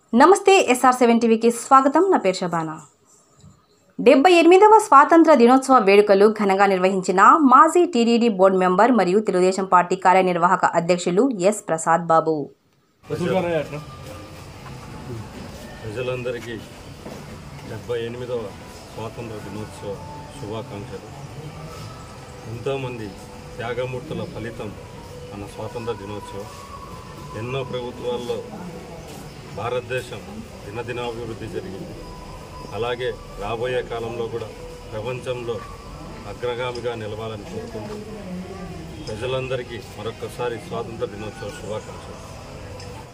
నమస్తే SR seven టీవీకి స్వాగతం నా పేరు శబానా డెబ్బై ఎనిమిదవ స్వాతంత్ర దినోత్సవ వేడుకలు ఘనంగా నిర్వహించిన మాజీ టీడీడీ బోర్డు మెంబర్ మరియు తెలుగుదేశం పార్టీ కార్యనిర్వాహక అధ్యక్షులు ఎస్ ప్రసాద్ బాబు ప్రజలందరికీ డెబ్బై ఎనిమిదవ స్వాతంత్ర దినోత్సవ శుభాకాంక్షలు ఎంతోమంది త్యాగమూర్తుల ఫలితం మన స్వాతంత్ర దినోత్సవం ఎన్నో ప్రభుత్వాల్లో భారతదేశం దినదినాభివృద్ధి జరిగింది అలాగే రాబోయే కాలంలో కూడా ప్రపంచంలో అగ్రగామిగా నిలవాలని కోరుకుంటూ ప్రజలందరికీ మరొకసారి స్వాతంత్ర దినోత్సవ శుభాకాంక్షలు